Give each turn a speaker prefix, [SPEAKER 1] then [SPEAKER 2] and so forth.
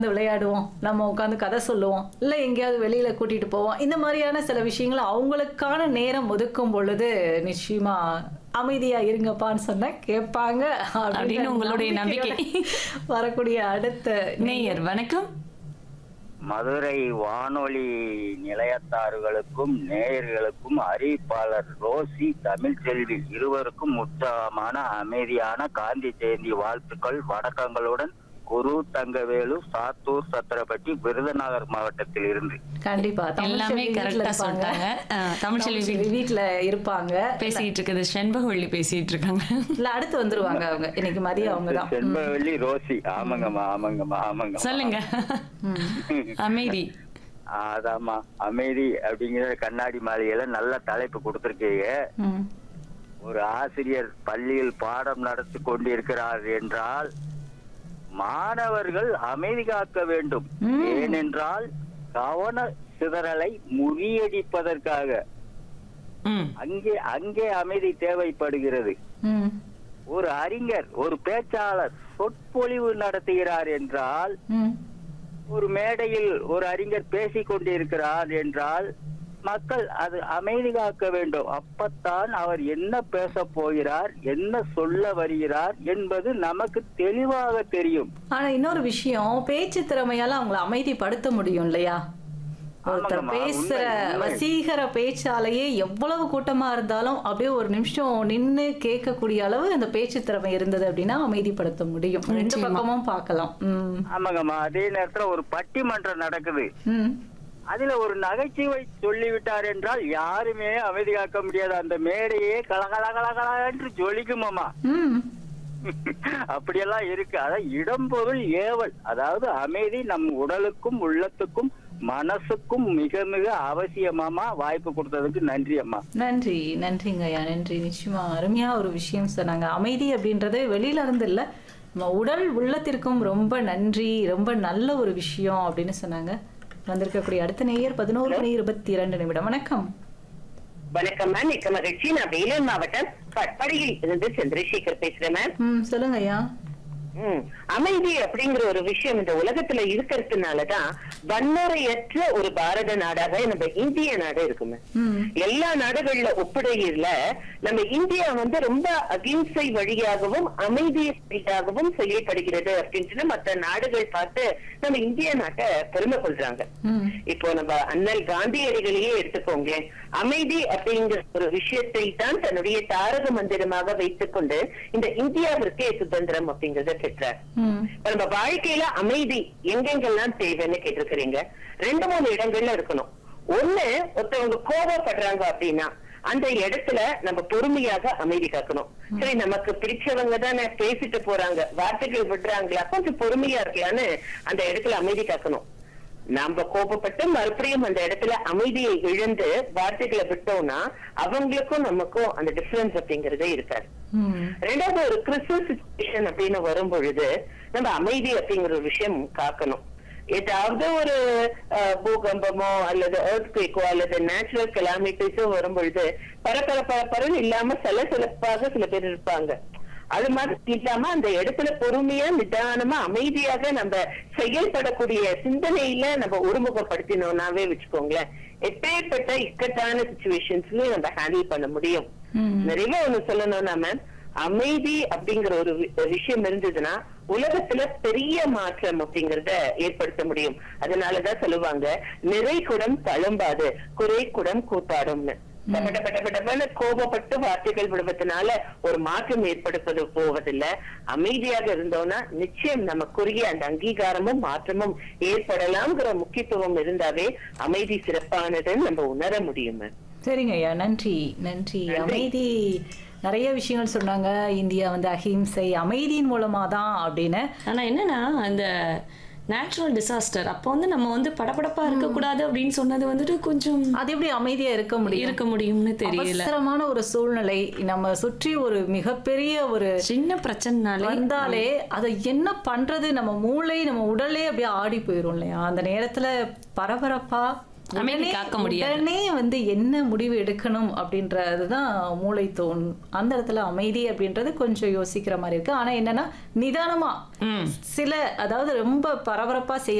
[SPEAKER 1] உட்காந்து விளையாடுவோம் நம்ம உட்காந்து கதை சொல்லுவோம் இல்லை எங்கேயாவது வெளியில கூட்டிட்டு போவோம் இந்த மாதிரியான சில விஷயங்களை அவங்களுக்கான நேரம் ஒதுக்கும் பொழுது நிச்சயமா அமைதியா இருங்கப்பான்னு சொன்னா கேட்பாங்க
[SPEAKER 2] அப்படின்னு உங்களுடைய நம்பிக்கை.
[SPEAKER 1] நம்பிக்கையோட வரக்கூடிய அடுத்த
[SPEAKER 2] நேயர் வணக்கம்
[SPEAKER 3] மதுரை வானொலி நிலையத்தார்களுக்கும் நேயர்களுக்கும் அறிவிப்பாளர் ரோசி தமிழ்ச்செல்வி இருவருக்கும் உற்சாகமான அமைதியான காந்தி ஜெயந்தி வாழ்த்துக்கள் வணக்கங்களுடன் குரு தங்கவேலு சாத்தூர் சத்திரப்பட்டி விருதுநகர் மாவட்டத்தில் இருந்து
[SPEAKER 1] கண்டிப்பா
[SPEAKER 2] எல்லாமே
[SPEAKER 1] தமிழ்ச்செல்வி வீட்ல
[SPEAKER 2] கரெக்டா
[SPEAKER 1] இருப்பாங்க.
[SPEAKER 2] சொல்லிட்டாங்க அஹ், தமிழ்ச்செல்வி
[SPEAKER 1] தமிழ்ச்செல்வி வீட்ல இருப்பாங்க
[SPEAKER 2] பேசிட்டு இருக்குது செண்பகவள்ளி பேசிட்டு இருக்காங்க
[SPEAKER 1] இல்ல அடுத்து வந்துருவாங்க அவங்க இன்னைக்கு மதியம் அவங்க தான்
[SPEAKER 3] செண்பவல்லி ரோசி ஆமாங்கம்மா ஆமாங்கம்மா ஆமாங்க
[SPEAKER 2] சொல்லுங்க அமைதி
[SPEAKER 3] அதாம்மா அமைதி அப்படிங்கிற கண்ணாடி மாளிகையில நல்ல தலைப்பு கொடுத்திருக்கீங்க
[SPEAKER 1] ம்.
[SPEAKER 3] ஒரு ஆசிரியர் பள்ளியில் பாடம் நடத்தி கொண்டிருக்கிறார் என்றால் மாணவர்கள் அமைதி காக்க வேண்டும்
[SPEAKER 1] ம்.
[SPEAKER 3] ஏனென்றால் கவன சிதறலை முறியடிப்பதற்காக
[SPEAKER 2] ம்
[SPEAKER 3] அங்கே அங்கே அமைதி தேவைப்படுகிறது
[SPEAKER 1] ம்.
[SPEAKER 3] ஒரு அறிஞர் ஒரு பேச்சாளர் சொற்பொழிவு நடத்துகிறார் என்றால்
[SPEAKER 1] ம்.
[SPEAKER 3] ஒரு மேடையில் ஒரு அறிஞர் பேசிக் கொண்டிருக்கிறார் என்றால் மக்கள் அது அமைதி காக்க வேண்டும் அப்பத்தான் அவர் என்ன பேச போகிறார் என்ன சொல்ல வருகிறார் என்பது நமக்கு தெளிவாக தெரியும்
[SPEAKER 1] ஆனா இன்னொரு விஷயம் பேச்சு திறமையால அவங்கள அமைதிப்படுத்த முடியும் இல்லையா ஒருத்தர்
[SPEAKER 3] ஆமாங்கம்மா,
[SPEAKER 1] பேசுற
[SPEAKER 3] உண்மை, உண்மை.
[SPEAKER 1] வசீகர பேச்சாலேயே எவ்வளவு கூட்டமா இருந்தாலும் அப்படியே ஒரு நிமிஷம் நின்னு கேட்கக்கூடிய அளவு அந்த பேச்சு திறமை இருந்தது அப்படின்னா அமைதிப்படுத்த முடியும் ரெண்டு
[SPEAKER 2] நிச்சயமா.
[SPEAKER 1] பக்கமும் பார்க்கலாம் ம்
[SPEAKER 3] ஆமாங்கம்மா அதே நேரத்துல ஒரு பட்டிமன்றம் நடக்குது
[SPEAKER 1] ம்
[SPEAKER 3] அதுல ஒரு நகைச்சுவை சொல்லிவிட்டார் என்றால் யாருமே அமைதி காக்க முடியாது அந்த மேடையே கலகல கலகல என்று ஜொலிக்குமாமா
[SPEAKER 1] ம்
[SPEAKER 3] அப்படியெல்லாம் இருக்கு அதான் இடம்பொருள் ஏவல் அதாவது அமைதி நம் உடலுக்கும் உள்ளத்துக்கும் மனசுக்கும் மிக மிக அவசியமாமா வாய்ப்பு கொடுத்ததுக்கு நன்றி அம்மா
[SPEAKER 1] நன்றி நன்றிங்க ஐயா நன்றி நிச்சயமா அருமையா ஒரு விஷயம் சொன்னாங்க அமைதி அப்படின்றது வெளியில இருந்து இல்ல நம்ம உடல் உள்ளத்திற்கும் ரொம்ப நன்றி ரொம்ப நல்ல ஒரு விஷயம் அப்படின்னு சொன்னாங்க வந்திருக்கக்கூடிய அடுத்த நேயர் பதினோரு மணி இருபத்தி இரண்டு நிமிடம் வணக்கம்
[SPEAKER 4] வணக்கம் மேம் மிக்க மகிழ்ச்சி நான் வேலூர் மாவட்டம் பட்படியில் இருந்து சந்திரசேகர் பேசுறேன் மேம்
[SPEAKER 1] ம் சொல்லுங்க ஐயா
[SPEAKER 4] ம். அமைதி அப்படிங்கிற ஒரு விஷயம் இந்த உலகத்துல இருக்கிறதுனாலதான் வன்முறையற்ற ஒரு பாரத நாடாக நம்ம இந்திய நாடு இருக்கு மேம்
[SPEAKER 1] ம்
[SPEAKER 4] எல்லா நாடுகள்ல ஒப்பிடையில நம்ம இந்தியா வந்து ரொம்ப அகிம்சை வழியாகவும் அமைதி வழியாகவும் செயல்படுகிறது அப்படின்னு சொல்லி மற்ற நாடுகள் பார்த்து நம்ம இந்திய நாட்டை பெருமை கொள்றாங்க
[SPEAKER 1] ம்
[SPEAKER 4] இப்போ நம்ம அண்ணல் காந்தியடிகளையே எடுத்துக்கோங்க அமைதி அப்படிங்கிற ஒரு விஷயத்தை தான் தன்னுடைய தாரக மந்திரமாக வைத்துக் கொண்டு இந்த இந்தியாவிற்கே சுதந்திரம் அப்படிங்கறத பெற்றார்
[SPEAKER 1] ம்
[SPEAKER 4] இப்ப நம்ம வாழ்க்கையில அமைதி எங்கெங்கெல்லாம் தேவைன்னு கேட்டிருக்கிறீங்க ரெண்டு மூணு இடங்கள்ல இருக்கணும் ஒண்ணு ஒருத்தவங்க கோபப்படுறாங்க அப்படின்னா அந்த இடத்துல நம்ம பொறுமையாக அமைதி காக்கணும் சரி நமக்கு பிடிச்சவங்க தானே பேசிட்டு போறாங்க வார்த்தைகள் விடுறாங்களா கொஞ்சம் பொறுமையா இருக்கலான்னு அந்த இடத்துல அமைதி காக்கணும் நாம கோபப்பட்டு மறுபடியும் அந்த இடத்துல அமைதியை இழந்து வார்த்தைகளை விட்டோம்னா அவங்களுக்கும் நமக்கும் அந்த டிஃபரன்ஸ் அப்படிங்கறதே இருக்காது
[SPEAKER 1] ம்
[SPEAKER 4] ரெண்டாவது ஒரு கிறிஸ்துவ சுச்சுவேஷன் அப்படின்னு வரும் பொழுது நம்ம அமைதி அப்படிங்கிற ஒரு விஷயம் காக்கணும் ஏதாவது ஒரு அஹ், பூகம்பமோ அல்லது எர்த்குவேக்கோ அல்லது நேச்சுரல் கலாமிட்டிஸோ வரும் பொழுது பரபர பரபரன்னு இல்லாம சலசலப்பாக சில பேர் இருப்பாங்க அது மாதிரி இல்லாம அந்த இடத்துல பொறுமையா நிதானமா அமைதியாக நம்ம செயல்படக்கூடிய சிந்தனையில நம்ம ஒருமுகப்படுத்தினோம்னாவே வச்சுக்கோங்களேன் எப்பேற்பட்ட இக்கட்டான சுச்சுவேஷன்ஸ்லயும் நம்ம ஹேண்டில் பண்ண முடியும்
[SPEAKER 1] ம்
[SPEAKER 4] நிறைய ஒண்ணு சொல்லணும்னா மேம் அமைதி அப்படிங்கிற ஒரு வி- விஷயம் இருந்ததுன்னா உலகத்துல பெரிய மாற்றம் அப்படிங்கறத ஏற்படுத்த முடியும் அதனாலதான் சொல்லுவாங்க நிறை குடம் தழும்பாது குறை குடம் கூத்தாடும்னு பட்ட பட்ட பட்டப்பன்னு கோபப்பட்டு வார்த்தைகள் விடுவதனால ஒரு மாற்றம் ஏற்படுப்பது போவதில்லை அமைதியாக இருந்தோம்னா நிச்சயம் நமக்குரிய அந்த அங்கீகாரமும் மாற்றமும் ஏற்படலாம்ங்கிற முக்கியத்துவம் இருந்தாவே அமைதி சிறப்பானதுன்னு நம்ம உணர முடியும் மேம்
[SPEAKER 1] சரிங்க ஐயா நன்றி நன்றி அமைதி நிறைய விஷயங்கள் சொன்னாங்க இந்தியா வந்து அஹிம்சை அமைதியின் மூலமா தான் அப்படின்னு
[SPEAKER 2] ஆனா என்னன்னா அந்த நேச்சுரல் டிசாஸ்டர் அப்போ வந்து நம்ம வந்து படபடப்பா இருக்கக்கூடாது அப்படின்னு சொன்னது வந்துட்டு கொஞ்சம்
[SPEAKER 1] அது எப்படி அமைதியா இருக்க முடியும்
[SPEAKER 2] இருக்க முடியும்னு தெரியல
[SPEAKER 1] அவசரமான ஒரு சூழ்நிலை நம்ம சுற்றி ஒரு மிகப்பெரிய ஒரு
[SPEAKER 2] சின்ன பிரச்சனைனாலே
[SPEAKER 1] வந்தாலே அதை என்ன பண்றது நம்ம மூளை நம்ம உடலே அப்படியே ஆடி போயிரும் இல்லையா அந்த நேரத்துல பரபரப்பா
[SPEAKER 2] அமைதி
[SPEAKER 1] உடனே-
[SPEAKER 2] காக்க முடியாது.
[SPEAKER 1] உடனே வந்து என்ன முடிவு எடுக்கணும் அப்படின்றதுதான் மூளை தோன் அந்த இடத்துல அமைதி அப்படின்றது கொஞ்சம் யோசிக்கிற மாதிரி இருக்கு ஆனா என்னன்னா நிதானமா
[SPEAKER 2] ம்
[SPEAKER 1] சில அதாவது ரொம்ப பரபரப்பா செய்ய